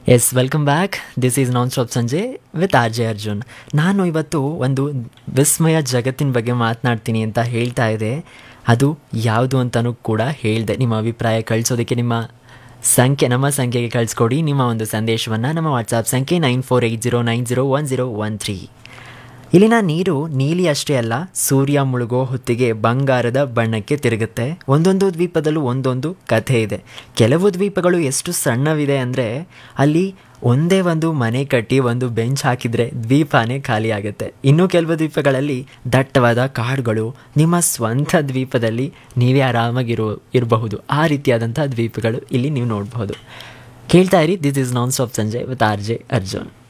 S welcome back this is non stop Sanje with R J Arjun ನಾನು ಇವತ್ತು ಒಂದು ವಿಸ್ಮಯ ಜಗತ್ತಿನ ಬಗ್ಗೆ ಮಾತನಾಡ್ತೀನಿ ಅಂತ ಹೇಳ್ತಾ ಇದೆ ಅದು ಯಾವುದು ಅಂತಲೂ ಕೂಡ ಹೇಳಿದೆ ನಿಮ್ಮ ಅಭಿಪ್ರಾಯ ಕಳಿಸೋದಕ್ಕೆ ನಿಮ್ಮ ಸಂಖ್ಯೆ ನಮ್ಮ ಸಂಖ್ಯೆಗೆ ಕಳಿಸ್ಕೊಡಿ ನಿಮ್ಮ ಒಂದು ಸಂದೇಶವನ್ನು ನಮ್ಮ ವಾಟ್ಸಾಪ್ ಸಂಖ್ಯೆ nine four eight zero nine zero one zero one three ಇಲ್ಲಿನ ನೀರು ನೀಲಿ ಅಷ್ಟೇ ಅಲ್ಲ ಸೂರ್ಯ ಮುಳುಗೋ ಹೊತ್ತಿಗೆ ಬಂಗಾರದ ಬಣ್ಣಕ್ಕೆ ತಿರುಗುತ್ತೆ ಒಂದೊಂದು ದ್ವೀಪದಲ್ಲೂ ಒಂದೊಂದು ಕಥೆ ಇದೆ ಕೆಲವು ದ್ವೀಪಗಳು ಎಷ್ಟು ಸಣ್ಣವಿದೆ ಅಂದರೆ ಅಲ್ಲಿ ಒಂದೇ ಒಂದು ಮನೆ ಕಟ್ಟಿ ಒಂದು ಬೆಂಚ್ ಹಾಕಿದರೆ ದ್ವೀಪನೇ ಖಾಲಿ ಆಗುತ್ತೆ ಇನ್ನು ಕೆಲವು ದ್ವೀಪಗಳಲ್ಲಿ ದಟ್ಟವಾದ ಕಾಡುಗಳು ನಿಮ್ಮ ಸ್ವಂತ ದ್ವೀಪದಲ್ಲಿ ನೀವೇ ಆರಾಮಾಗಿರೋ ಇರಬಹುದು ಆ ರೀತಿಯಾದಂಥ ದ್ವೀಪಗಳು ಇಲ್ಲಿ ನೀವು ನೋಡಬಹುದು ಕೇಳ್ತಾ ಇರಿ this is non stop Sanje with R J Arjun